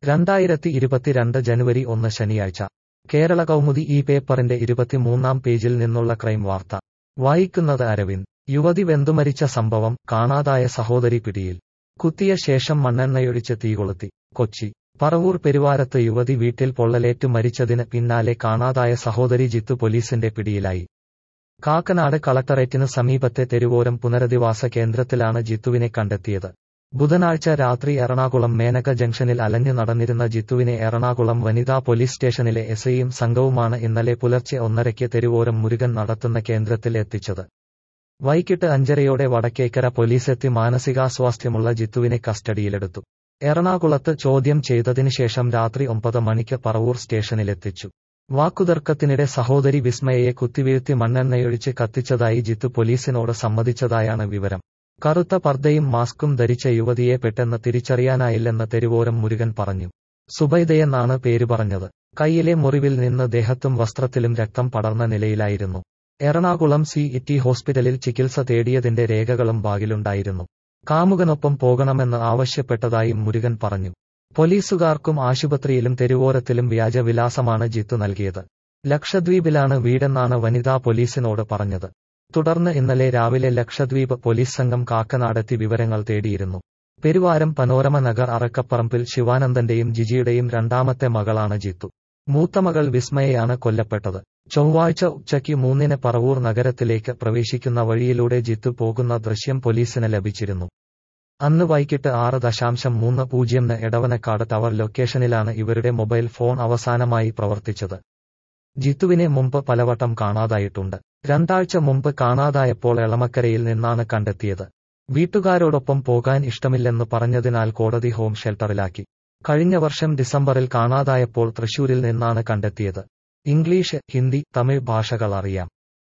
രണ്ടായിരത്തി ഇരുപത്തിരണ്ട് ജനുവരി ഒന്ന് ശനിയാഴ്ച കേരള കൗമുദി ഈ പേപ്പറിന്റെ ഇരുപത്തിമൂന്നാം പേജിൽ നിന്നുള്ള ക്രൈം വാർത്ത വായിക്കുന്നത് അരവിന്ദ് യുവതി വെന്തുമരിച്ച സംഭവം കാണാതായ സഹോദരി പിടിയിൽ കുത്തിയ ശേഷം മണ്ണെണ്ണയൊഴിച്ച് തീകൊളുത്തി കൊച്ചി പറവൂർ പെരുവാരത്ത് യുവതി വീട്ടിൽ പൊള്ളലേറ്റു മരിച്ചതിന് പിന്നാലെ കാണാതായ സഹോദരി ജിത്തു പോലീസിന്റെ പിടിയിലായി കാക്കനാട് കളക്ടറേറ്റിന് സമീപത്തെ തെരുവോരം പുനരധിവാസ കേന്ദ്രത്തിലാണ് ജിത്തുവിനെ കണ്ടെത്തിയത് ബുധനാഴ്ച രാത്രി എറണാകുളം മേനക ജംഗ്ഷനിൽ അലഞ്ഞു നടന്നിരുന്ന ജിത്തുവിനെ എറണാകുളം വനിതാ പോലീസ് സ്റ്റേഷനിലെ എസ്ഐയും സംഘവുമാണ് ഇന്നലെ പുലർച്ചെ ഒന്നരയ്ക്ക് തെരുവോരം മുരുകൻ നടത്തുന്ന കേന്ദ്രത്തിൽ എത്തിച്ചത് വൈകിട്ട് അഞ്ചരയോടെ വടക്കേക്കര പോലീസെത്തി മാനസികാസ്വാസ്ഥ്യമുള്ള ജിത്തുവിനെ കസ്റ്റഡിയിലെടുത്തു എറണാകുളത്ത് ചോദ്യം ചെയ്തതിനുശേഷം രാത്രി ഒമ്പത് മണിക്ക് പറവൂർ സ്റ്റേഷനിലെത്തിച്ചു വാക്കുതർക്കത്തിനിടെ സഹോദരി വിസ്മയയെ കുത്തിവീഴ്ത്തി മണ്ണെണ്ണയൊഴിച്ച് കത്തിച്ചതായി ജിത്തു പോലീസിനോട് സമ്മതിച്ചതായാണ് വിവരം കറുത്ത പർദ്ദയും മാസ്കും ധരിച്ച യുവതിയെ പെട്ടെന്ന് തിരിച്ചറിയാനായില്ലെന്ന് തെരുവോരം മുരുകൻ പറഞ്ഞു സുബൈദയെന്നാണ് പേര് പറഞ്ഞത് കൈയിലെ മുറിവിൽ നിന്ന് ദേഹത്തും വസ്ത്രത്തിലും രക്തം പടർന്ന നിലയിലായിരുന്നു എറണാകുളം സി ഇറ്റി ഹോസ്പിറ്റലിൽ ചികിത്സ തേടിയതിന്റെ രേഖകളും ബാഗിലുണ്ടായിരുന്നു കാമുകനൊപ്പം പോകണമെന്ന് ആവശ്യപ്പെട്ടതായും മുരുകൻ പറഞ്ഞു പോലീസുകാർക്കും ആശുപത്രിയിലും തെരുവോരത്തിലും വ്യാജവിലാസമാണ് ജിത്തു നൽകിയത് ലക്ഷദ്വീപിലാണ് വീടെന്നാണ് വനിതാ പോലീസിനോട് പറഞ്ഞത് തുടർന്ന് ഇന്നലെ രാവിലെ ലക്ഷദ്വീപ് പോലീസ് സംഘം കാക്കനാടെത്തി വിവരങ്ങൾ തേടിയിരുന്നു പെരുവാരം പനോരമ നഗർ അറക്കപ്പറമ്പിൽ ശിവാനന്ദന്റെയും ജിജിയുടെയും രണ്ടാമത്തെ മകളാണ് ജിത്തു മൂത്തമകൾ വിസ്മയയാണ് കൊല്ലപ്പെട്ടത് ചൊവ്വാഴ്ച ഉച്ചയ്ക്ക് മൂന്നിന് പറവൂർ നഗരത്തിലേക്ക് പ്രവേശിക്കുന്ന വഴിയിലൂടെ ജിത്തു പോകുന്ന ദൃശ്യം പോലീസിന് ലഭിച്ചിരുന്നു അന്ന് വൈകിട്ട് ആറ് ദശാംശം മൂന്ന് പൂജ്യം എടവനക്കാട് ടവർ ലൊക്കേഷനിലാണ് ഇവരുടെ മൊബൈൽ ഫോൺ അവസാനമായി പ്രവർത്തിച്ചത് ജിത്തുവിനെ മുമ്പ് പലവട്ടം കാണാതായിട്ടുണ്ട് രണ്ടാഴ്ച മുമ്പ് കാണാതായപ്പോൾ എളമക്കരയിൽ നിന്നാണ് കണ്ടെത്തിയത് വീട്ടുകാരോടൊപ്പം പോകാൻ ഇഷ്ടമില്ലെന്ന് പറഞ്ഞതിനാൽ കോടതി ഹോം ഷെൽട്ടറിലാക്കി കഴിഞ്ഞ വർഷം ഡിസംബറിൽ കാണാതായപ്പോൾ തൃശൂരിൽ നിന്നാണ് കണ്ടെത്തിയത് ഇംഗ്ലീഷ് ഹിന്ദി തമിഴ് ഭാഷകൾ അറിയാം